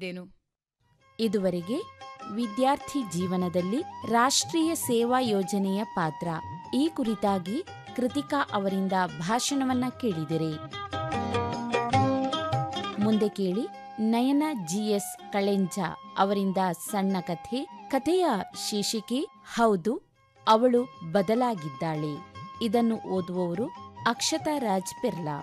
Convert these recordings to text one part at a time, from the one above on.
ಕೇಳಿದ್ದೆನು ಇದುವರೆಗೆ ವಿದ್ಯಾರ್ಥಿ ಜೀವನದಲ್ಲಿ ರಾಷ್ಟ್ರೀಯ ಸೇವಾ ಯೋಜನೆಯ ಪಾತ್ರ ಈ ಕುರಿತಾಗಿ ಕೃತಿಕಾ ಅವರಿಂದ ಭಾಷಣವನ್ನ ಕೇಳಿದಿರಿ ಮುಂದೆ ಕೇಳಿ ನಯನ ಜಿಎಸ್ ಕಳೆಂಚ ಅವರಿಂದ ಸಣ್ಣ ಕಥೆ ಕಥೆಯ ಶೀರ್ಷಿಕೆ ಹೌದು ಅವಳು ಬದಲಾಗಿದ್ದಾಳೆ ಇದನ್ನು ಓದುವವರು ಅಕ್ಷತಾ ರಾಜ್ ಪೆರ್ಲಾ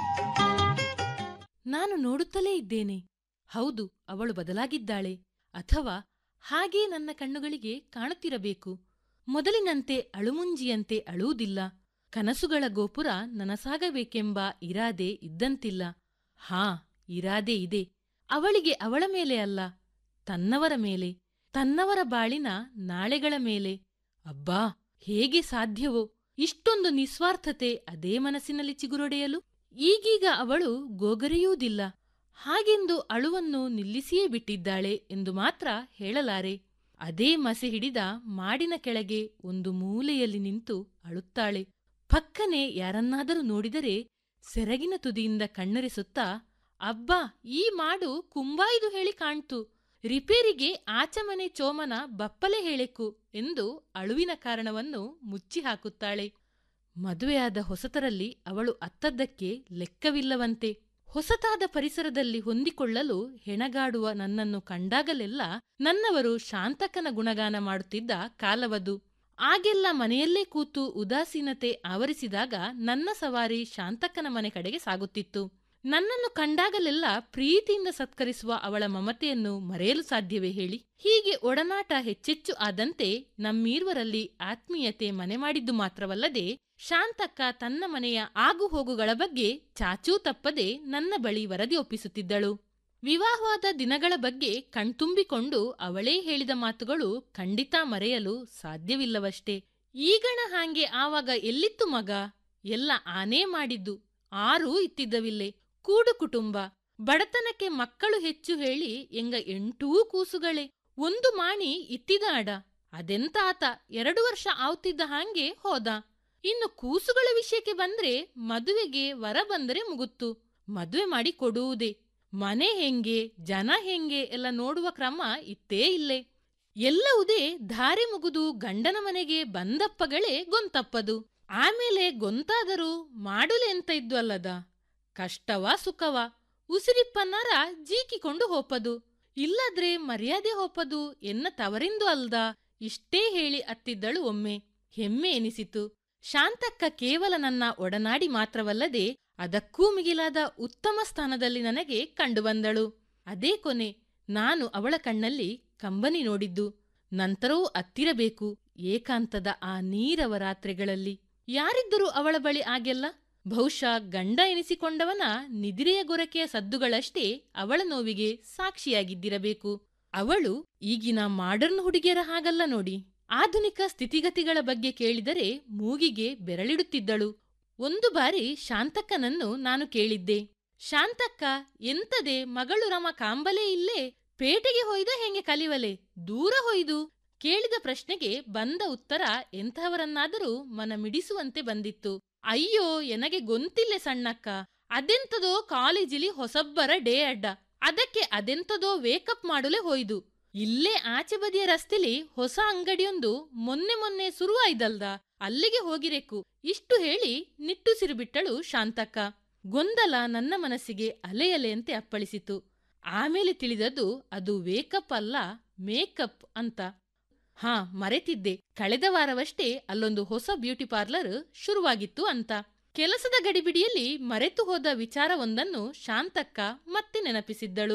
ನಾನು ನೋಡುತ್ತಲೇ ಇದ್ದೇನೆ ಹೌದು ಅವಳು ಬದಲಾಗಿದ್ದಾಳೆ ಅಥವಾ ಹಾಗೇ ನನ್ನ ಕಣ್ಣುಗಳಿಗೆ ಕಾಣುತ್ತಿರಬೇಕು ಮೊದಲಿನಂತೆ ಅಳುಮುಂಜಿಯಂತೆ ಅಳುವುದಿಲ್ಲ ಕನಸುಗಳ ಗೋಪುರ ನನಸಾಗಬೇಕೆಂಬ ಇರಾದೆ ಇದ್ದಂತಿಲ್ಲ ಹಾ ಇರಾದೆ ಇದೆ ಅವಳಿಗೆ ಅವಳ ಮೇಲೆ ಅಲ್ಲ ತನ್ನವರ ಮೇಲೆ ತನ್ನವರ ಬಾಳಿನ ನಾಳೆಗಳ ಮೇಲೆ ಅಬ್ಬಾ ಹೇಗೆ ಸಾಧ್ಯವೋ ಇಷ್ಟೊಂದು ನಿಸ್ವಾರ್ಥತೆ ಅದೇ ಮನಸ್ಸಿನಲ್ಲಿ ಚಿಗುರೊಡೆಯಲು ಈಗೀಗ ಅವಳು ಗೋಗರೆಯುವುದಿಲ್ಲ ಹಾಗೆಂದು ಅಳುವನ್ನು ನಿಲ್ಲಿಸಿಯೇ ಬಿಟ್ಟಿದ್ದಾಳೆ ಎಂದು ಮಾತ್ರ ಹೇಳಲಾರೆ ಅದೇ ಮಸೆ ಹಿಡಿದ ಮಾಡಿನ ಕೆಳಗೆ ಒಂದು ಮೂಲೆಯಲ್ಲಿ ನಿಂತು ಅಳುತ್ತಾಳೆ ಪಕ್ಕನೆ ಯಾರನ್ನಾದರೂ ನೋಡಿದರೆ ಸೆರಗಿನ ತುದಿಯಿಂದ ಕಣ್ಣರಿಸುತ್ತಾ ಅಬ್ಬಾ ಈ ಮಾಡು ಕುಂಬಾಯ್ದು ಹೇಳಿ ಕಾಣ್ತು ರಿಪೇರಿಗೆ ಆಚಮನೆ ಚೋಮನ ಬಪ್ಪಲೆ ಹೇಳೆಕು ಎಂದು ಅಳುವಿನ ಕಾರಣವನ್ನು ಮುಚ್ಚಿ ಹಾಕುತ್ತಾಳೆ ಮದುವೆಯಾದ ಹೊಸತರಲ್ಲಿ ಅವಳು ಅತ್ತದ್ದಕ್ಕೆ ಲೆಕ್ಕವಿಲ್ಲವಂತೆ ಹೊಸತಾದ ಪರಿಸರದಲ್ಲಿ ಹೊಂದಿಕೊಳ್ಳಲು ಹೆಣಗಾಡುವ ನನ್ನನ್ನು ಕಂಡಾಗಲೆಲ್ಲ ನನ್ನವರು ಶಾಂತಕನ ಗುಣಗಾನ ಮಾಡುತ್ತಿದ್ದ ಕಾಲವದು ಆಗೆಲ್ಲ ಮನೆಯಲ್ಲೇ ಕೂತು ಉದಾಸೀನತೆ ಆವರಿಸಿದಾಗ ನನ್ನ ಸವಾರಿ ಶಾಂತಕ್ಕನ ಮನೆ ಕಡೆಗೆ ಸಾಗುತ್ತಿತ್ತು ನನ್ನನ್ನು ಕಂಡಾಗಲೆಲ್ಲ ಪ್ರೀತಿಯಿಂದ ಸತ್ಕರಿಸುವ ಅವಳ ಮಮತೆಯನ್ನು ಮರೆಯಲು ಸಾಧ್ಯವೇ ಹೇಳಿ ಹೀಗೆ ಒಡನಾಟ ಹೆಚ್ಚೆಚ್ಚು ಆದಂತೆ ನಮ್ಮೀರ್ವರಲ್ಲಿ ಆತ್ಮೀಯತೆ ಮನೆ ಮಾಡಿದ್ದು ಮಾತ್ರವಲ್ಲದೆ ಶಾಂತಕ್ಕ ತನ್ನ ಮನೆಯ ಆಗುಹೋಗುಗಳ ಬಗ್ಗೆ ಚಾಚೂ ತಪ್ಪದೆ ನನ್ನ ಬಳಿ ವರದಿ ಒಪ್ಪಿಸುತ್ತಿದ್ದಳು ವಿವಾಹವಾದ ದಿನಗಳ ಬಗ್ಗೆ ಕಣ್ತುಂಬಿಕೊಂಡು ಅವಳೇ ಹೇಳಿದ ಮಾತುಗಳು ಖಂಡಿತ ಮರೆಯಲು ಸಾಧ್ಯವಿಲ್ಲವಷ್ಟೇ ಈಗಣ ಹಾಂಗೆ ಆವಾಗ ಎಲ್ಲಿತ್ತು ಮಗ ಎಲ್ಲ ಆನೇ ಮಾಡಿದ್ದು ಆರೂ ಇತ್ತಿದ್ದವಿಲ್ಲೆ ಕೂಡು ಕುಟುಂಬ ಬಡತನಕ್ಕೆ ಮಕ್ಕಳು ಹೆಚ್ಚು ಹೇಳಿ ಎಂಗ ಎಂಟೂ ಕೂಸುಗಳೇ ಒಂದು ಮಾಣಿ ಇತ್ತಿದಾಡ ಅದೆಂತ ಆತ ಎರಡು ವರ್ಷ ಆವ್ತಿದ್ದ ಹಾಂಗೆ ಹೋದ ಇನ್ನು ಕೂಸುಗಳ ವಿಷಯಕ್ಕೆ ಬಂದ್ರೆ ಮದುವೆಗೆ ವರ ಬಂದರೆ ಮುಗುತ್ತು ಮದುವೆ ಮಾಡಿ ಕೊಡುವುದೇ ಮನೆ ಹೆಂಗೆ ಜನ ಹೆಂಗೆ ಎಲ್ಲ ನೋಡುವ ಕ್ರಮ ಇತ್ತೇ ಇಲ್ಲೇ ಎಲ್ಲವುದೇ ದಾರಿ ಮುಗಿದು ಗಂಡನ ಮನೆಗೆ ಬಂದಪ್ಪಗಳೇ ಗೊಂತಪ್ಪದು ಆಮೇಲೆ ಗೊಂತಾದರೂ ಮಾಡುಲೆ ಎಂತ ಇದ್ದು ಅಲ್ಲದ ಕಷ್ಟವ ಸುಖವ ಉಸಿರಿಪ್ಪನ್ನಾರ ಜೀಕಿಕೊಂಡು ಹೋಪದು ಇಲ್ಲದ್ರೆ ಮರ್ಯಾದೆ ಹೋಪದು ಎನ್ನ ತವರಿಂದು ಅಲ್ದ ಇಷ್ಟೇ ಹೇಳಿ ಅತ್ತಿದ್ದಳು ಒಮ್ಮೆ ಹೆಮ್ಮೆ ಎನಿಸಿತು ಶಾಂತಕ್ಕ ಕೇವಲ ನನ್ನ ಒಡನಾಡಿ ಮಾತ್ರವಲ್ಲದೆ ಅದಕ್ಕೂ ಮಿಗಿಲಾದ ಉತ್ತಮ ಸ್ಥಾನದಲ್ಲಿ ನನಗೆ ಕಂಡುಬಂದಳು ಅದೇ ಕೊನೆ ನಾನು ಅವಳ ಕಣ್ಣಲ್ಲಿ ಕಂಬನಿ ನೋಡಿದ್ದು ನಂತರವೂ ಅತ್ತಿರಬೇಕು ಏಕಾಂತದ ಆ ನೀರವ ರಾತ್ರಿಗಳಲ್ಲಿ ಯಾರಿದ್ದರೂ ಅವಳ ಬಳಿ ಆಗೆಲ್ಲ ಬಹುಶಃ ಗಂಡ ಎನಿಸಿಕೊಂಡವನ ನಿದಿರೆಯ ಗೊರಕೆಯ ಸದ್ದುಗಳಷ್ಟೇ ಅವಳ ನೋವಿಗೆ ಸಾಕ್ಷಿಯಾಗಿದ್ದಿರಬೇಕು ಅವಳು ಈಗಿನ ಮಾಡರ್ನ್ ಹುಡುಗಿಯರ ಹಾಗಲ್ಲ ನೋಡಿ ಆಧುನಿಕ ಸ್ಥಿತಿಗತಿಗಳ ಬಗ್ಗೆ ಕೇಳಿದರೆ ಮೂಗಿಗೆ ಬೆರಳಿಡುತ್ತಿದ್ದಳು ಒಂದು ಬಾರಿ ಶಾಂತಕ್ಕನನ್ನು ನಾನು ಕೇಳಿದ್ದೆ ಶಾಂತಕ್ಕ ಎಂತದೆ ಮಗಳು ರಮ ಕಾಂಬಲೇ ಇಲ್ಲೇ ಪೇಟೆಗೆ ಹೊಯ್ದ ಹೆಂಗೆ ಕಲಿವಲೆ ದೂರ ಹೊಯ್ದು ಕೇಳಿದ ಪ್ರಶ್ನೆಗೆ ಬಂದ ಉತ್ತರ ಎಂತಹವರನ್ನಾದರೂ ಮನ ಮಿಡಿಸುವಂತೆ ಬಂದಿತ್ತು ಅಯ್ಯೋ ಎನಗೆ ಗೊಂತಿಲ್ಲೆ ಸಣ್ಣಕ್ಕ ಅದೆಂತದೋ ಕಾಲೇಜಿಲಿ ಹೊಸಬ್ಬರ ಡೇ ಅಡ್ಡ ಅದಕ್ಕೆ ಅದೆಂತದೋ ವೇಕಪ್ ಮಾಡಲೇ ಹೋಯ್ದು ಇಲ್ಲೇ ಆಚೆ ಬದಿಯ ರಸ್ತೆಲಿ ಹೊಸ ಅಂಗಡಿಯೊಂದು ಮೊನ್ನೆ ಮೊನ್ನೆ ಶುರುವಾಯ್ದಲ್ದ ಅಲ್ಲಿಗೆ ಹೋಗಿರೇಕು ಇಷ್ಟು ಹೇಳಿ ನಿಟ್ಟುಸಿರು ಬಿಟ್ಟಳು ಶಾಂತಕ್ಕ ಗೊಂದಲ ನನ್ನ ಮನಸ್ಸಿಗೆ ಅಲೆಯಲೆಯಂತೆ ಅಪ್ಪಳಿಸಿತು ಆಮೇಲೆ ತಿಳಿದದ್ದು ಅದು ವೇಕಪ್ ಅಲ್ಲ ಮೇಕಪ್ ಅಂತ ಹಾ ಮರೆತಿದ್ದೆ ಕಳೆದ ವಾರವಷ್ಟೇ ಅಲ್ಲೊಂದು ಹೊಸ ಬ್ಯೂಟಿ ಪಾರ್ಲರ್ ಶುರುವಾಗಿತ್ತು ಅಂತ ಕೆಲಸದ ಗಡಿಬಿಡಿಯಲ್ಲಿ ಮರೆತು ಹೋದ ವಿಚಾರವೊಂದನ್ನು ಶಾಂತಕ್ಕ ಮತ್ತೆ ನೆನಪಿಸಿದ್ದಳು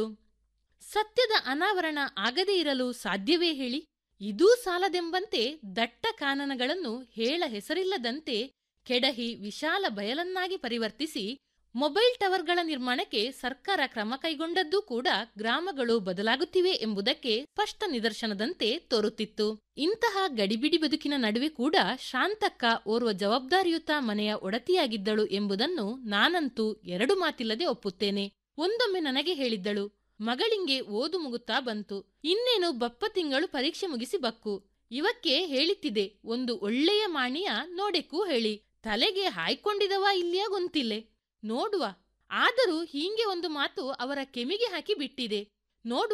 ಸತ್ಯದ ಅನಾವರಣ ಆಗದೇ ಇರಲು ಸಾಧ್ಯವೇ ಹೇಳಿ ಇದೂ ಸಾಲದೆಂಬಂತೆ ದಟ್ಟ ಕಾನನಗಳನ್ನು ಹೇಳ ಹೆಸರಿಲ್ಲದಂತೆ ಕೆಡಹಿ ವಿಶಾಲ ಬಯಲನ್ನಾಗಿ ಪರಿವರ್ತಿಸಿ ಮೊಬೈಲ್ ಟವರ್ಗಳ ನಿರ್ಮಾಣಕ್ಕೆ ಸರ್ಕಾರ ಕ್ರಮ ಕೈಗೊಂಡದ್ದೂ ಕೂಡ ಗ್ರಾಮಗಳು ಬದಲಾಗುತ್ತಿವೆ ಎಂಬುದಕ್ಕೆ ಸ್ಪಷ್ಟ ನಿದರ್ಶನದಂತೆ ತೋರುತ್ತಿತ್ತು ಇಂತಹ ಗಡಿಬಿಡಿ ಬದುಕಿನ ನಡುವೆ ಕೂಡ ಶಾಂತಕ್ಕ ಓರ್ವ ಜವಾಬ್ದಾರಿಯುತ ಮನೆಯ ಒಡತಿಯಾಗಿದ್ದಳು ಎಂಬುದನ್ನು ನಾನಂತೂ ಎರಡು ಮಾತಿಲ್ಲದೆ ಒಪ್ಪುತ್ತೇನೆ ಒಂದೊಮ್ಮೆ ನನಗೆ ಹೇಳಿದ್ದಳು ಮಗಳಿಂಗೆ ಓದು ಮುಗುತ್ತಾ ಬಂತು ಇನ್ನೇನು ಬಪ್ಪ ತಿಂಗಳು ಪರೀಕ್ಷೆ ಮುಗಿಸಿ ಬಕ್ಕು ಇವಕ್ಕೆ ಹೇಳಿತ್ತಿದೆ ಒಂದು ಒಳ್ಳೆಯ ಮಾಣಿಯ ನೋಡೆಕ್ಕೂ ಹೇಳಿ ತಲೆಗೆ ಹಾಯ್ಕೊಂಡಿದವ ಇಲ್ಲಿಯ ಗೊಂತಿಲ್ಲೆ ನೋಡುವ ಆದರೂ ಹೀಗೆ ಒಂದು ಮಾತು ಅವರ ಕೆಮಿಗೆ ಹಾಕಿ ಬಿಟ್ಟಿದೆ ನೋಡು